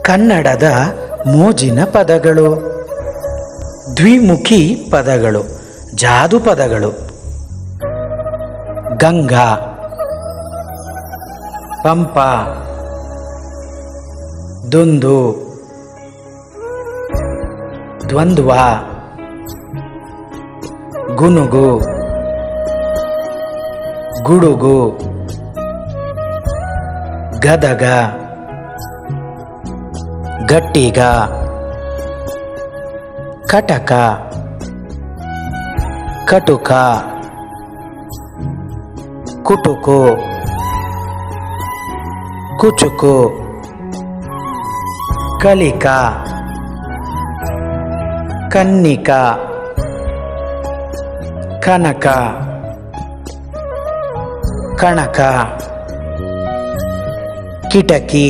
ಕನ್ನಡದ ಮೋಜಿನ ಪದಗಳು ದ್ವಿಮುಖಿ ಪದಗಳು ಜಾದು ಪದಗಳು ಗಂಗಾ ಪಂಪ ದುಂದು ದ್ವಂದ್ವ ಗುನುಗು ಗುಡುಗು ಗದಗ ಗಟ್ಟಿಗ ಕಟಕ ಕಟುಕ ಕುಟುಕು ಕುಚುಕು ಕಲಿಕ ಕನ್ನಿಕ ಕನಕ ಕಣಕ ಕಿಟಕಿ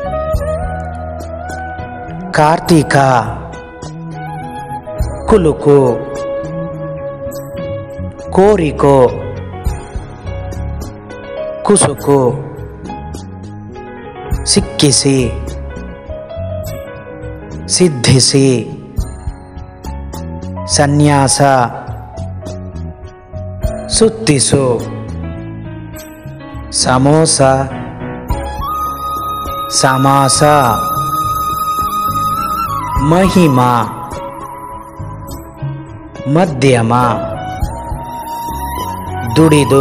ಕಾರ್ತಿಕ ಕುಲುಕು ಕೋರಿಕೋ ಕುಸುಕು ಸಿಕ್ಕಿಸಿ ಸಿದ್ಧಿಸಿ ಸನ್ಯಾಸ ಸುತ್ತಿಸು ಸಮೋಸ ಸಮಾಸ ಮಹಿಮಾ ಮಧ್ಯಮ ದುಡಿದು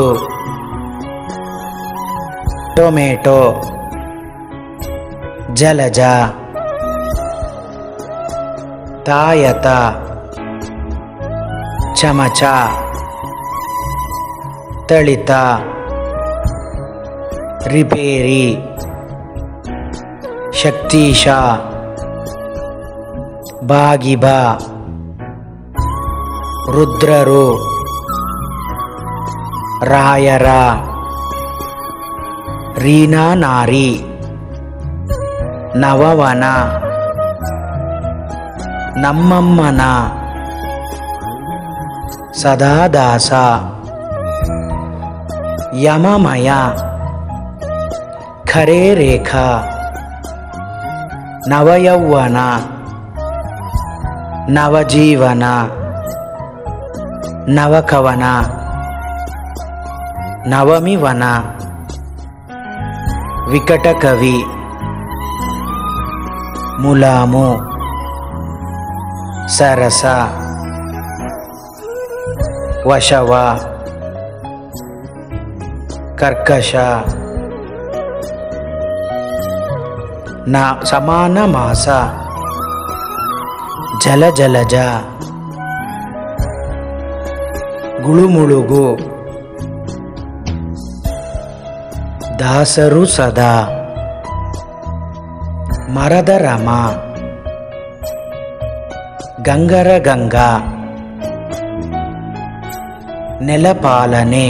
ಟೊಮೆಟೊ ಜಲಜ ತಾಯತ ಚಮಚ ತಳಿತ ರಿಪೇರಿ ಶಕ್ತೀಶ ಬಾಗಿಬ ರುದ್ರರು ರಾಯರ ರೀನಾ ನಾರಿ ನವವನ ನಮ್ಮಮ್ಮನ ಸದಾದಾಸ ಯಮಮಯ ಖರೇ ರೇಖಾ ನವಯೌವನ ನವಜೀವನ ನವಕವನ ನವಮಿವನ ವಿಕಟಕವಿ ಮುಲಾಮು ಸರಸ ವಶವ ಕರ್ಕಶ ನ ಸಮಾನ ಮಾಸ ಜಲ ಜಲಜ ಗುಳುಮುಳುಗು ದಾಸರು ಸದಾ ಮರದ ರಮ ಗಂಗರ ಗಂಗಾ ನೆಲಪಾಲನೆ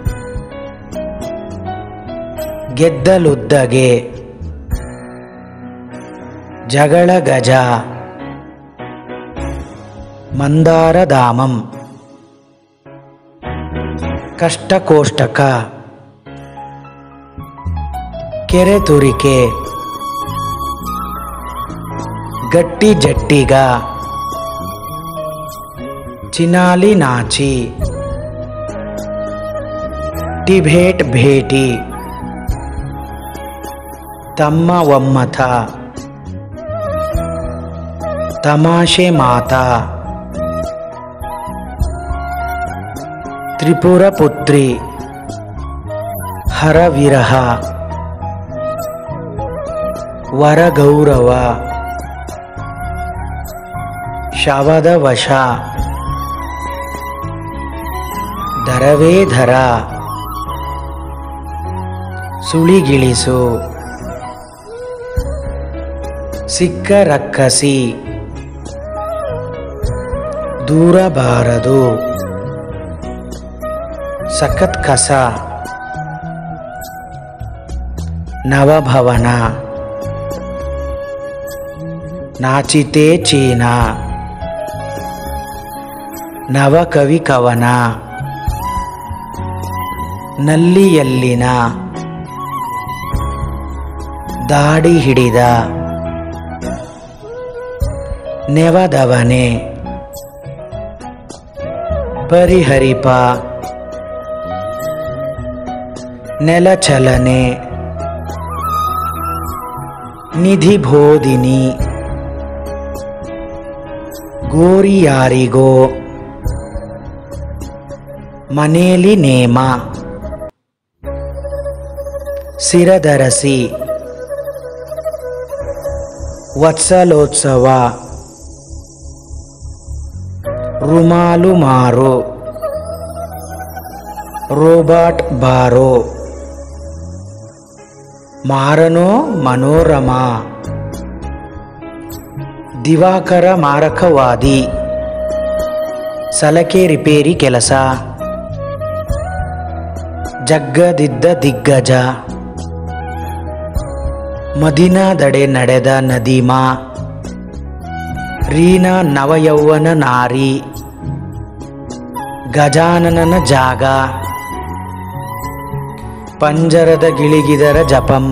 ಗೆದ್ದಲುದ್ದಗೆ ಜಗಳ ಗಜ ಮಂದಾರಧಾಮಂ ಕಷ್ಟಕೋಷ್ಟಕ ಕೆರೆ ತುರಿಕೆ ಗಟ್ಟಿ ಜಟ್ಟಿಗ ಚಿನಾಲಿ ನಾಚಿ ಟಿಭೇಟ್ ಭೇಟಿ ತಮ್ಮ ಒಮ್ಮತ ತಮಾಷೆ ಮಾತಾ ತ್ರಿಪುರ ಪುತ್ರಿ ಹರವಿರಹ ವರಗೌರವ ಶವದ ವಶ ದರವೇಧರ ಸುಳಿಗಿಳಿಸು ಸಿಕ್ಕ ರಕ್ಕಸಿ ದೂರ ಬಾರದು ಸಖತ್ ಕಸ ನವಭವನ ನಾಚಿತೆ ಚೀನಾ ನವಕವಿ ಕವನ ನಲ್ಲಿಯಲ್ಲಿನ ದಾಡಿ ಹಿಡಿದ ನೆವದವನೆ ಪರಿಹರಿಪ ನೆಲಚಲನೆ ನಿಧಿಬೋಧಿನಿ ಗೋರಿಯಾರಿಗೋ ಮನೇಲಿ ನೇಮ ಸಿರಧರಸಿ ವತ್ಸಲೋತ್ಸವ ರುಮಾಲು ಮಾರು ರೋಬಾಟ್ ಬಾರೋ ಮಾರನೋ ಮನೋರಮ ದಿವಾಕರ ಮಾರಕವಾದಿ ಸಲಕೆ ರಿಪೇರಿ ಕೆಲಸ ಜಗ್ಗದಿದ್ದ ದಿಗ್ಗಜ ಮದಿನಾದಡೆ ನಡೆದ ನದೀಮಾ ರೀನಾ ನವಯೌವನ ನಾರಿ ಗಜಾನನನ ಜಾಗ ಪಂಜರದ ಗಿಳಿಗಿದರ ಜಪಂ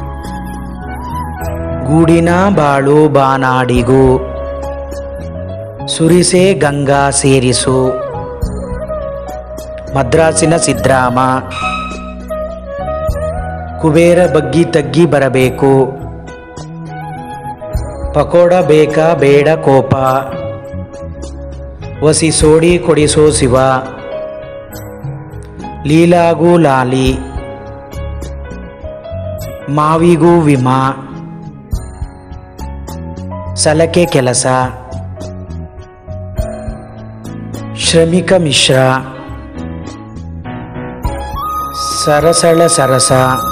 ಗೂಡಿನ ಬಾಳು ಬಾನಾಡಿಗು ಸುರಿಸೆ ಗಂಗಾ ಸೇರಿಸು ಮದ್ರಾಸಿನ ಸಿದ್ರಾಮ ಕುಬೇರ ಬಗ್ಗಿ ತಗ್ಗಿ ಬರಬೇಕು ಪಕೋಡ ಬೇಕಾ ಬೇಡ ಕೋಪ ಒಸಿ ಸೋಡಿ ಕೊಡಿಸೋ ಶಿವ ಲೀಲಾಗೂ ಲಾಲಿ ಮಾವಿಗೂ ವಿಮಾ ಸಲಕೆ ಕೆಲಸ ಶ್ರಮಿಕ ಮಿಶ್ರ ಸರಸಳ ಸರಸ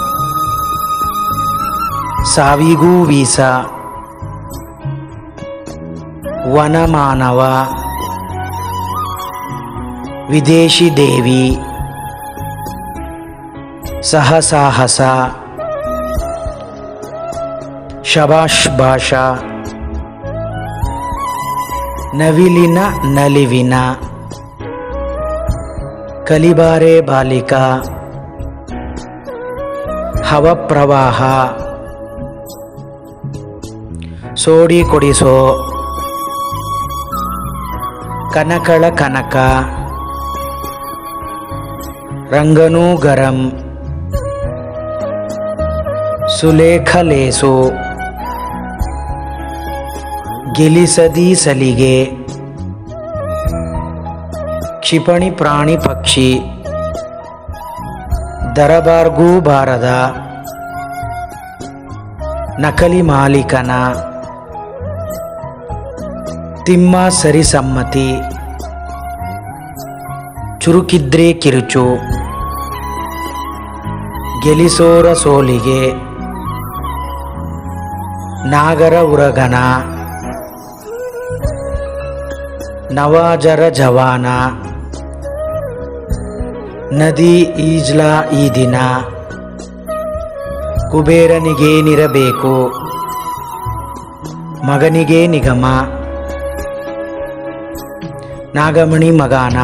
ಸಾವಿಗೂ ವೀಸ ವನಮಾನವ ವಿದೇಶಿ ದೇವಿ ಸಹಸಾಹಸ ಶಬಾಷ್ ಭಾಷಾ ನವಿಲಿನ ನಲಿವಿನ ಕಲಿಬಾರೆ ಬಾಲಿಕಾ ಹವಪ್ರವಾಹ ಸೋಡಿ ಕೊಡಿಸೋ ಕನಕಳ ಕನಕ ರಂಗನೂ ಗರಂ ಸುಲೇಖ ಲೇಸು ಗೆಲಿಸದಿ ಸಲಿಗೆ ಕ್ಷಿಪಣಿ ಪ್ರಾಣಿ ಪಕ್ಷಿ ದರಬಾರ್ಗೂ ಬಾರದ ನಕಲಿ ಮಾಲೀಕನ ತಿಮ್ಮ ಸರಿಸಮ್ಮತಿ ಚುರುಕಿದ್ರೆ ಕಿರುಚು ಗೆಲಿಸೋರ ಸೋಲಿಗೆ ನಾಗರ ಉರಗನ ನವಾಜರ ಜವಾನ ನದಿ ಈಜ್ಲಾ ಈ ದಿನ ಕುಬೇರನಿಗೇನಿರಬೇಕು ಮಗನಿಗೆ ನಿಗಮ ನಾಗಮಣಿ ಮಗಾನ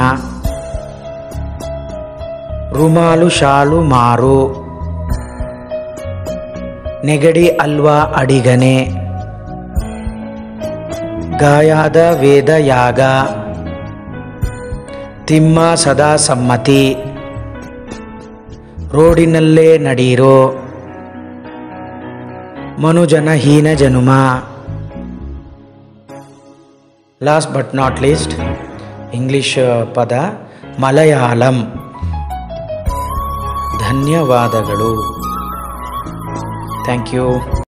ರುಮಾಲು ಶಾಲು ಮಾರು ನೆಗಡಿ ಅಲ್ವಾ ಅಡಿಗನೆ ಗಾಯಾದ ವೇದ ಯಾಗ ತಿಮ್ಮ ಸದಾ ಸಮ್ಮತಿ ರೋಡಿನಲ್ಲೇ ನಡೀರೋ ಮನುಜನ ಹೀನ ಜನುಮ last but not least English ಪದ ಮಲಯಾಳಂ ಧನ್ಯವಾದಗಳು ಥ್ಯಾಂಕ್ ಯು